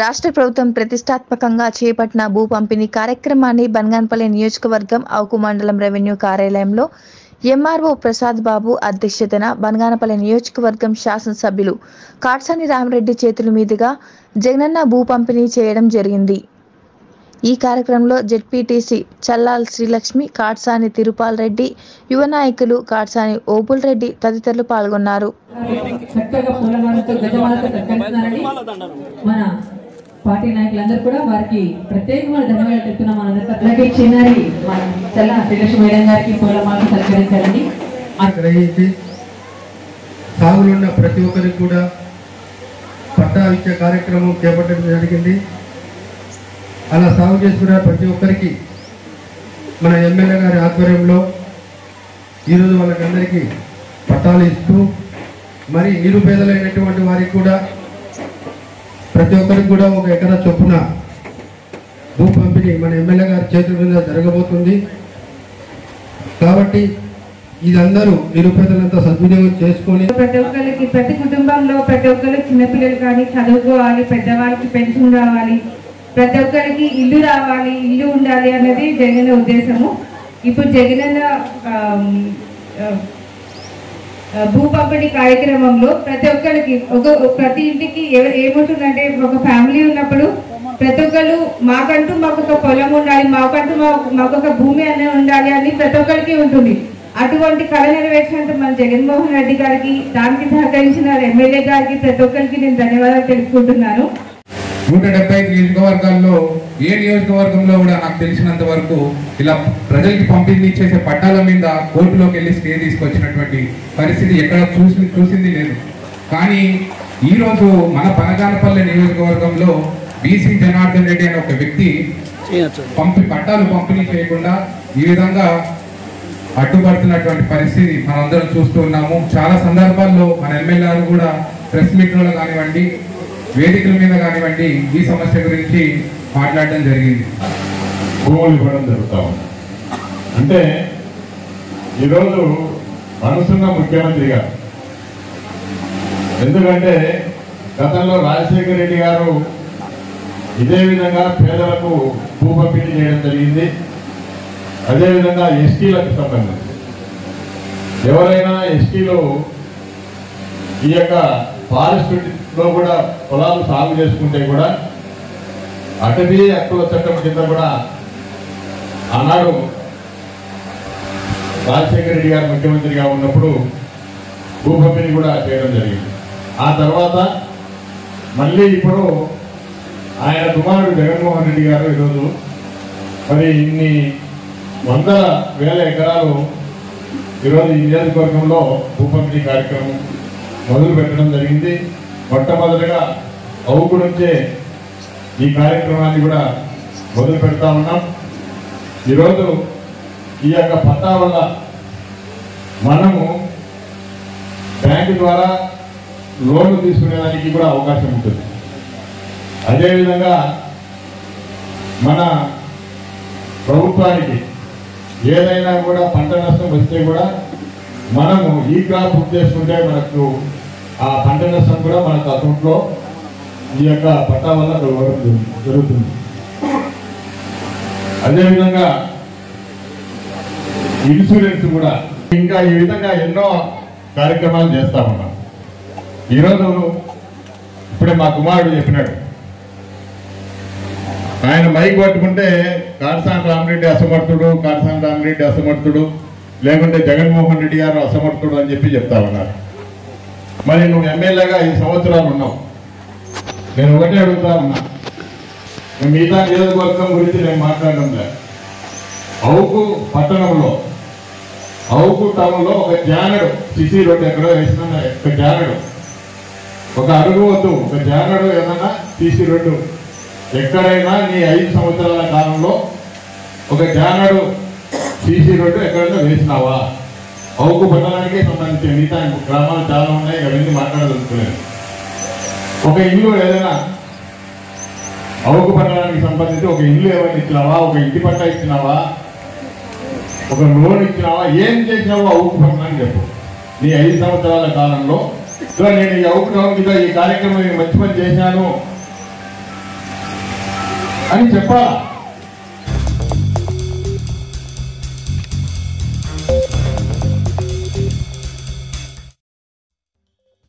రాష్ట్ర ప్రభుత్వం ప్రతిష్టాత్మకంగా చేపట్టిన భూ పంపిణీ కార్యక్రమాన్ని బన్గాన్పల్లి నియోజకవర్గం అవుకు మండలం రెవెన్యూ కార్యాలయంలో ఎంఆర్ఓ ప్రసాద్ బాబు అధ్యక్షతన బనగానపల్లి నియోజకవర్గం శాసనసభ్యులు కాట్సాని రామరెడ్డి చేతుల మీదుగా జగనన్న భూ పంపిణీ చేయడం జరిగింది ఈ కార్యక్రమంలో జెడ్పీటీసీ చల్లాల్ శ్రీలక్ష్మి కాట్సాని తిరుపాల్ రెడ్డి యువ నాయకులు కాట్సాని ఓపుల్ రెడ్డి తదితరులు పాల్గొన్నారు చక్కగా పూలమాలతో గజమాలతో సత్కరిస్తున్నారని మన పార్టీ నాయకులందరూ కూడా వారికి ప్రత్యేకమైన ధన్యవాదాలు చెప్తున్నాం మనందరికీ అలాగే చిన్నారి మన చల్ల శ్రీలక్ష్మి మేడం గారికి పూలమాలతో సత్కరించాలని గ్రహించి సాగులున్న ప్రతి ఒక్కరికి కూడా పట్టా ఇచ్చే కార్యక్రమం చేపట్టడం జరిగింది అలా సాగు చేసుకున్న ప్రతి ఒక్కరికి మన ఎమ్మెల్యే గారి ఆధ్వర్యంలో ఈరోజు వాళ్ళకందరికీ పట్టాలు ఇస్తూ మరి నిరుపేదలైనటువంటి వారికి కూడా ప్రతి ఒక్కరికి కూడా ఒక ఎకరా చొప్పున భూ పంపిణీ మన ఎమ్మెల్యే గారి చేతుల మీద జరగబోతుంది కాబట్టి ఇదందరూ నిరుపేదలంతా సద్వినియోగం చేసుకొని ప్రతి ఒక్కరికి ప్రతి కుటుంబంలో ప్రతి ఒక్కరు చిన్నపిల్లలు కానీ చదువుకోవాలి పెద్దవాళ్ళకి పెన్షన్ రావాలి ప్రతి ఒక్కరికి ఇల్లు రావాలి ఇల్లు ఉండాలి అన్నది జగన్ ఉద్దేశము ఇప్పుడు జగనన్న ఆమ్, ఆ, ఆ, భూ పంపిణీ కార్యక్రమంలో ప్రతి ఒక్కరికి ఒక ప్రతి ఇంటికి ఎవ- ఏముంటుందంటే ఒక ఫ్యామిలీ ఉన్నప్పుడు ప్రతి ఒక్కరు మాకంటూ మాకు ఒక పొలం ఉండాలి మాకంటూ మా- మాకు ఒక భూమి అనేది ఉండాలి అని ప్రతి ఒక్కరికి ఉంటుంది అటువంటి కళ నెరవేర్చినట్టు మన జగన్మోహన్ రెడ్డి గారికి దానికి సహకరించిన ఎమ్మెల్యే గారికి ప్రతి ఒక్కరికి నేను ధన్యవాదాలు తెలుపుకుంటున్నాను నూట డెబ్బై ఐదు నియోజకవర్గాల్లో ఏ నియోజకవర్గంలో కూడా నాకు తెలిసినంత వరకు ఇలా ప్రజలకి పంపిణీ చేసే పట్టాల మీద కోర్టులోకి వెళ్ళి స్టే తీసుకొచ్చినటువంటి పరిస్థితి ఎక్కడ చూసి చూసింది లేదు కానీ ఈరోజు మన పనగానపల్లి నియోజకవర్గంలో బీసీ జనార్దన్ రెడ్డి అనే ఒక వ్యక్తి పంపి పట్టాలు పంపిణీ చేయకుండా ఈ విధంగా అడ్డుపడుతున్నటువంటి పరిస్థితి మనందరం చూస్తూ ఉన్నాము చాలా సందర్భాల్లో మన ఎమ్మెల్యేలు కూడా ప్రెస్ మీట్లో కానివ్వండి వేదికల మీద కానివ్వండి ఈ సమస్య గురించి మాట్లాడడం జరిగింది భూములు ఇవ్వడం జరుగుతా ఉంది అంటే ఈరోజు మనసున్న ముఖ్యమంత్రి గారు ఎందుకంటే గతంలో రాజశేఖర రెడ్డి గారు ఇదే విధంగా పేదలకు భూ పంపిణీ చేయడం జరిగింది అదేవిధంగా ఎస్టీలకు సంబంధించి ఎవరైనా ఎస్టీలో ఈ యొక్క ఫారెస్ట్ లో కూడా పొలాలు సాగు చేసుకుంటే కూడా అటవీ హక్కుల చట్టం కింద కూడా ఆనాడు రాజశేఖర రెడ్డి గారు ముఖ్యమంత్రిగా ఉన్నప్పుడు భూ పంపిణీ కూడా చేయడం జరిగింది ఆ తర్వాత మళ్ళీ ఇప్పుడు ఆయన కుమారుడు జగన్మోహన్ రెడ్డి గారు ఈరోజు మరి ఇన్ని వందల వేల ఎకరాలు ఈరోజు ఈ నియోజకవర్గంలో భూ పంపిణీ కార్యక్రమం మొదలు పెట్టడం జరిగింది మొట్టమొదటిగా అవుకు నుంచే ఈ కార్యక్రమాన్ని కూడా మొదలు పెడతా ఉన్నాం ఈరోజు ఈ యొక్క పట్టా వల్ల మనము బ్యాంకు ద్వారా లోన్లు తీసుకునేదానికి కూడా అవకాశం ఉంటుంది అదేవిధంగా మన ప్రభుత్వానికి ఏదైనా కూడా పంట నష్టం వస్తే కూడా మనము ఈ క్రాప్ బుక్ చేసుకుంటే మనకు ఆ పంట నష్టం కూడా మనకు అకౌంట్లో ఈ యొక్క పట్టా వల్ల ఇవ్వడం జరుగుతుంది అదేవిధంగా ఇన్సూరెన్స్ కూడా ఇంకా ఈ విధంగా ఎన్నో కార్యక్రమాలు చేస్తా ఉన్నాం ఈరోజు ఇప్పుడే మా కుమారుడు చెప్పినాడు ఆయన మైక్ పట్టుకుంటే కారసాని రామరెడ్డి అసమర్థుడు కారసాని రామరెడ్డి అసమర్థుడు లేకుంటే జగన్మోహన్ రెడ్డి గారు అసమర్థుడు అని చెప్పి చెప్తా ఉన్నారు మరి నువ్వు ఎమ్మెల్యేగా ఐదు సంవత్సరాలు ఉన్నావు నేను ఒకటే అడుగుతా ఉన్నా నేను మిగతా నియోజకవర్గం గురించి నేను మాట్లాడడం లేదు అవుకు పట్టణంలో అవుకు టౌన్లో ఒక జానడు సిసి రోడ్డు ఎక్కడో వేసిన ఒక జానడు ఒక అడుగు వద్దు ఒక జానడు ఏదన్నా సిసి రోడ్డు ఎక్కడైనా నీ ఐదు సంవత్సరాల కాలంలో ఒక జానడు సిసి రోడ్డు ఎక్కడైనా వేసినావా అవుకు పట్టణానికి సంబంధించి మిగతా గ్రామాలు చాలా ఉన్నాయి అవన్నీ మాట్లాడదలుచుకున్నాను ఒక ఇల్లు ఏదైనా అవుకు పట్టణానికి సంబంధించి ఒక ఇల్లు ఏమైనా ఇచ్చినావా ఒక ఇంటి పట్ట ఇచ్చినావా ఒక లోన్ ఇచ్చినావా ఏం చేసినావో అవుకు పట్టణానికి చెప్పు నీ ఐదు సంవత్సరాల కాలంలో ఇదిగో నేను ఈ అవుకు టౌన్ మీద ఈ కార్యక్రమం ఈ మంచి పని చేశాను అని చెప్పాలా